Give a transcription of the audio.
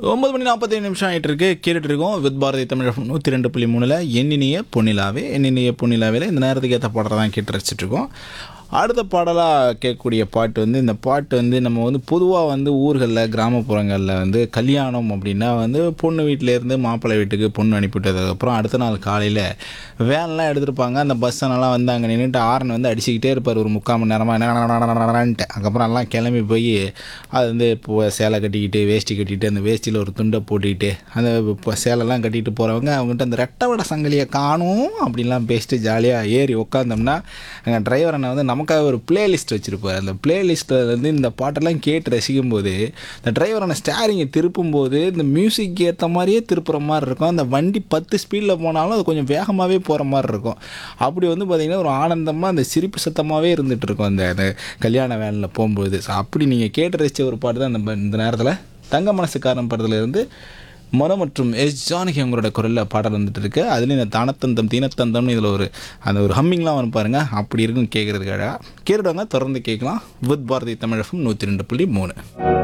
ஒன்பது மணி நாற்பத்தேழு நிமிஷம் ஆகிட்டு இருக்கு கேட்டுட்டு இருக்கோம் வித் பாரதி தமிழ் நூற்றி ரெண்டு புள்ளி மூணில் எண்ணினிய பொன்னிலாவே எண்ணினிய பொன்னிலாவில் இந்த நேரத்துக்கு ஏற்ற பாடலை தான் கேட்டு ரசிச்சுட்டு இருக்கோம் அடுத்த பாடலாக கேட்கக்கூடிய பாட்டு வந்து இந்த பாட்டு வந்து நம்ம வந்து பொதுவாக வந்து ஊர்களில் கிராமப்புறங்களில் வந்து கல்யாணம் அப்படின்னா வந்து பொண்ணு வீட்டிலேருந்து மாப்பிள்ளை வீட்டுக்கு பொண்ணு அனுப்பிவிட்டதுக்கப்புறம் அடுத்த நாள் காலையில் வேன்லாம் எடுத்துருப்பாங்க அந்த பஸ்ஸனெல்லாம் வந்து அங்கே நின்றுட்டு ஆரன் வந்து அடிச்சுக்கிட்டே இருப்பார் ஒரு முக்கால் மணி நேரமாக என்னன்ட்டு அதுக்கப்புறம் எல்லாம் கிளம்பி போய் அது வந்து இப்போ சேலை கட்டிக்கிட்டு வேஷ்டி கட்டிக்கிட்டு அந்த வேஷ்டியில் ஒரு துண்டை போட்டுக்கிட்டு அந்த இப்போ சேலைலாம் கட்டிட்டு போகிறவங்க அவங்ககிட்ட அந்த ரெட்டை வடை சங்கிலியை காணும் அப்படின்லாம் பேசிட்டு ஜாலியாக ஏறி உட்காந்தோம்னா அங்கே டிரைவர் அண்ணன் வந்து நமக்காக ஒரு பிளேலிஸ்ட் வச்சுருப்பார் அந்த பிளேலிஸ்ட்டில் வந்து இந்த பாட்டெல்லாம் கேட்டு ரசிக்கும் போது இந்த டிரைவர் அண்ணன் ஸ்டேரிங்கை திருப்பும் போது இந்த மியூசிக் ஏற்ற மாதிரியே திருப்புற மாதிரி இருக்கும் அந்த வண்டி பத்து ஸ்பீடில் போனாலும் அது கொஞ்சம் வேகமாகவே போகிற மாதிரி இருக்கும் அப்படி வந்து பார்த்திங்கன்னா ஒரு ஆனந்தமாக அந்த சிரிப்பு சத்தமாகவே இருந்துகிட்டு இருக்கும் அந்த அந்த கல்யாண வேனில் போகும்போது ஸோ அப்படி நீங்கள் கேட்டு ரசித்த ஒரு பாட்டு தான் இந்த இந்த நேரத்தில் தங்க மனசுக்காரன் படத்துல இருந்து மனோ மற்றும் எஸ் ஜானகி அவங்களோட குரலில் பாடல் வந்துட்டு இருக்கு அதுலேயும் இந்த தானத்தந்தம் தீனத்தந்தம்னு இதில் ஒரு அந்த ஒரு ஹம்மிங்லாம் வரும் பாருங்க அப்படி இருக்கும் கேட்குறதுக்காக கேட்டுடுவாங்க தொடர்ந்து கேட்கலாம் வித் பாரதி தமிழகம் நூற்றி ரெண்டு புள்ளி மூணு